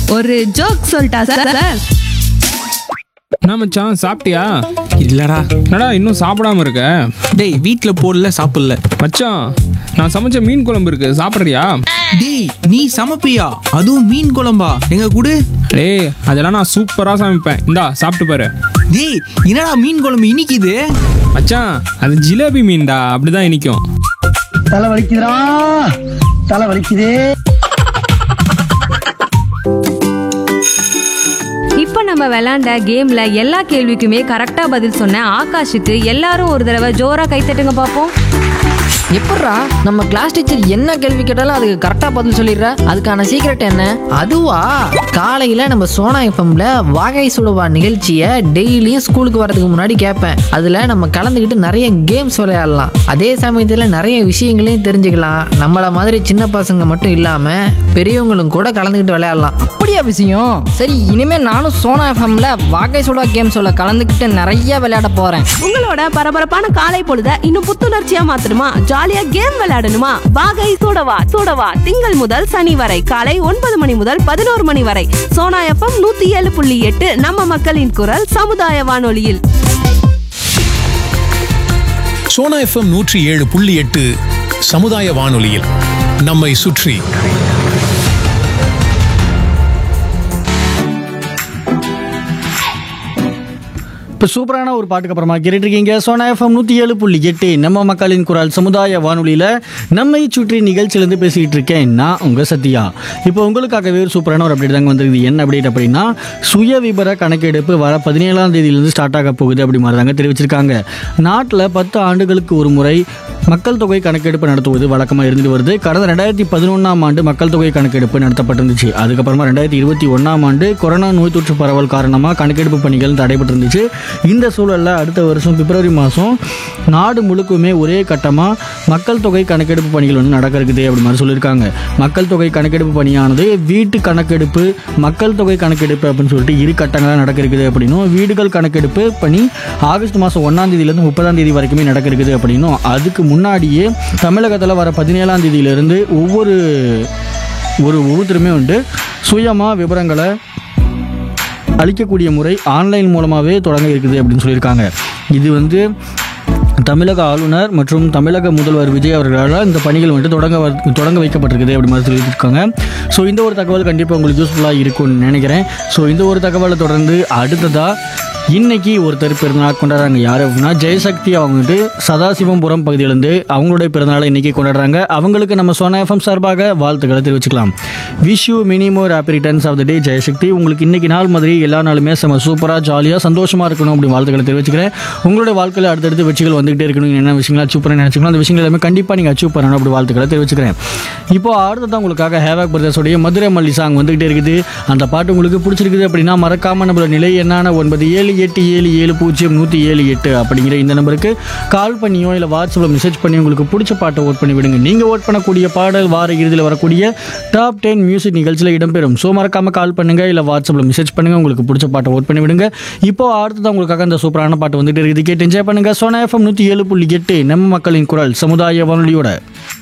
ஒரு ஜோக் சொல்லிட்டா sir sir என்ன மச்சான் சாப்பிட்டியா இல்லடா என்னடா இன்னும் சாப்பிடாம இருக்க டேய் வீட்ல போடல சாப்பிடல மச்சான் நான் சமைச்ச மீன் குழம்பு இருக்கு சாப்பிட்றியா டேய் நீ சமைப்பியா அதுவும் மீன் குழம்பா எங்க குடு டேய் அதெல்லாம் நான் சூப்பரா சமைப்பேன் இந்தா சாப்பிட்டு பாரு டேய் என்னடா மீன் குழம்பு இனிக்குது மச்சான் அது ஜிலேபி மீன்டா அப்படிதான் இனிக்கும் தலை வலிக்குதுடா தலை வலிக்குதே இப்போ நம்ம விளையாண்ட கேம்ல எல்லா கேள்விக்குமே கரெக்டா பதில் சொன்ன ஆகாஷுக்கு எல்லாரும் ஒரு தடவை ஜோரா கை தட்டுங்க பார்ப்போம் எப்பட்றா நம்ம கிளாஸ் டீச்சர் என்ன கேள்வி கேட்டாலும் அதுக்கு கரெக்டா பதில் சொல்லிடுற அதுக்கான சீக்ரெட் என்ன அதுவா காலையில நம்ம சோனா எஃப்எம்ல வாகை சுடுவா நிகழ்ச்சியை டெய்லியும் ஸ்கூலுக்கு வரதுக்கு முன்னாடி கேட்பேன் அதுல நம்ம கலந்துக்கிட்டு நிறைய கேம்ஸ் விளையாடலாம் அதே சமயத்துல நிறைய விஷயங்களையும் தெரிஞ்சுக்கலாம் நம்மள மாதிரி சின்ன பசங்க மட்டும் இல்லாம பெரியவங்களும் கூட கலந்துக்கிட்டு விளையாடலாம் அப்படியா விஷயம் சரி இனிமே நானும் சோனா எஃப்எம்ல வாகை சுடா கேம் சொல்ல கலந்துக்கிட்டு நிறைய விளையாட போறேன் உங்களோட பரபரப்பான காலை பொழுத இன்னும் புத்துணர்ச்சியா மாத்தணுமா ஜாலியா கேம் விளையாடணுமா வாகை சூடவா சூடவா திங்கள் முதல் சனி வரை காலை ஒன்பது மணி முதல் பதினோரு மணி வரை சோனா எஃப்எம் நூத்தி ஏழு புள்ளி எட்டு நம்ம மக்களின் குரல் சமுதாய வானொலியில் சோனா எஃப்எம் நூற்றி ஏழு புள்ளி எட்டு சமுதாய வானொலியில் நம்மை சுற்றி இப்போ சூப்பரான ஒரு பாட்டுக்கு அப்புறமா கேட்டுருக்கீங்க சோனா எஃப்எம் நூற்றி ஏழு புள்ளி எட்டு நம்ம மக்களின் குரல் சமுதாய வானொலியில் நம்மை சுற்றி நிகழ்ச்சியிலேருந்து பேசிக்கிட்டு இருக்கேன் நான் உங்கள் சத்யா இப்போ உங்களுக்காகவே ஒரு சூப்பரான ஒரு அப்டேட் தாங்க வந்திருக்குது என்ன அப்டேட் அப்படின்னா சுய விபர கணக்கெடுப்பு வர பதினேழாம் தேதியிலேருந்து ஸ்டார்ட் ஆக போகுது அப்படி மாதிரி தாங்க தெரிவிச்சிருக்காங்க நாட்டில் பத்து ஆண்டுகளுக்கு ஒரு முறை மக்கள் தொகை கணக்கெடுப்பு நடத்துவது வழக்கமாக இருந்துட்டு வருது கடந்த ரெண்டாயிரத்தி பதினொன்றாம் ஆண்டு மக்கள் தொகை கணக்கெடுப்பு நடத்தப்பட்டிருந்துச்சு அதுக்கப்புறமா ரெண்டாயிரத்தி இருபத்தி ஒன்றாம் ஆண்டு கொரோனா நோய் தொற்று பரவல் காரணமாக கணக்கெடுப்பு பணிகள் தடைபட்டிருந்துச்சு இந்த சூழலில் அடுத்த வருஷம் பிப்ரவரி மாதம் நாடு முழுக்குமே ஒரே கட்டமாக மக்கள் தொகை கணக்கெடுப்பு பணிகள் வந்து நடக்க இருக்குது அப்படி மாதிரி சொல்லியிருக்காங்க மக்கள் தொகை கணக்கெடுப்பு பணியானது வீட்டு கணக்கெடுப்பு மக்கள் தொகை கணக்கெடுப்பு அப்படின்னு சொல்லிட்டு இரு கட்டங்களாக நடக்க இருக்குது அப்படின்னும் வீடுகள் கணக்கெடுப்பு பணி ஆகஸ்ட் மாதம் ஒன்றாம் தேதியிலேருந்து முப்பதாம் தேதி வரைக்குமே நடக்க இருக்குது அப்படின்னும் அதுக்கு முன்னாடியே தமிழகத்தில் வர பதினேழாம் தேதியிலிருந்து ஒவ்வொரு ஒரு ஒவ்வொருத்தருமே வந்து சுயமாக விவரங்களை அளிக்கக்கூடிய முறை ஆன்லைன் மூலமாகவே தொடங்க இருக்குது அப்படின்னு சொல்லியிருக்காங்க இது வந்து தமிழக ஆளுநர் மற்றும் தமிழக முதல்வர் விஜய் அவர்களால் இந்த பணிகள் வந்துட்டு தொடங்க வ- தொடங்க வைக்கப்பட்டிருக்குது அப்படி மாதிரி சொல்லியிருக்காங்க ஸோ இந்த ஒரு தகவல் கண்டிப்பாக உங்களுக்கு யூஸ்ஃபுல்லாக இருக்கும்னு நினைக்கிறேன் ஸோ இந்த ஒரு தகவலை தொடர்ந்து அடுத்ததாக இன்னைக்கு ஒருத்தர் பிறந்தநாள் கொண்டாடுறாங்க யார் அப்படின்னா ஜெயசக்தி அவங்க வந்துட்டு சதாசிவம்புரம் பகுதியிலேருந்து அவங்களுடைய பிறந்தநாளை இன்னைக்கு கொண்டாடுறாங்க அவங்களுக்கு நம்ம சோனா எஃப்எம் சார்பாக வாழ்த்துக்களை தெரிவிச்சுக்கலாம் wish you many more happy returns of the day Jayashakthi உங்களுக்கு இன்னைக்கு நாள் மாதிரி எல்லா நாளுமே செம சூப்பராக ஜாலியாக சந்தோஷமாக இருக்கணும் அப்படி வாழ்த்துக்களை தெரிவிச்சுக்கிறேன் உங்களுடைய வாழ்க்கையில் அடுத்தடுத்து வெற்றிகள் வந்துகிட்டே இருக்கணும் என்ன விஷயங்கள் அச்சீவ் பண்ண நினச்சிக்கலாம் அந்த விஷயங்கள் எல்லாமே கண்டிப்பாக நீங்கள் அச்சீவ் பண்ணணும் அப்படி வாழ்த்துக்களை தெரிவிச்சுக்கிறேன் இப்போ அடுத்ததான் உங்களுக்காக ஹேவாக் பிரதர்ஸோடைய மதுரை மல்லி சாங் வந்துகிட்டே இருக்குது அந்த பாட்டு உங்களுக்கு பிடிச்சிருக்குது அப்படின்னா மறக்காம நம்மளோட நிலை என்னான ஒன்பது ஏழு எட்டு ஏழு ஏழு பூஜ்ஜியம் நூற்றி ஏழு எட்டு அப்படிங்கிற இந்த நம்பருக்கு கால் பண்ணியோ இல்லை வாட்ஸ்அப்பில் மெசேஜ் பண்ணி உங்களுக்கு பிடிச்ச பாட்டை ஓட் பண்ணி விடுங்க நீங்கள் ஓட் பண்ணக்கூடிய பாடல் வார இறுதியில் வரக்கூடிய டாப் டென் மியூசிக் நிகழ்ச்சியில் இடம்பெறும் ஸோ மறக்காம கால் பண்ணுங்க இல்லை வாட்ஸ்அப்பில் மெசேஜ் பண்ணுங்க உங்களுக்கு பிடிச்ச பாட்டை ஓட் பண்ணி விடுங்க இப்போ அடுத்ததான் உங்களுக்காக அந்த சூப்பரான பாட்டு வந்துட்டு இருக்குது கேட்டு என்ஜாய் பண்ணுங்க சோனா எஃப்எம் நூற்றி ஏழு புள்ளி எட்டு நம்ம மக்களின் குரல் சமுதாய வானொலியோட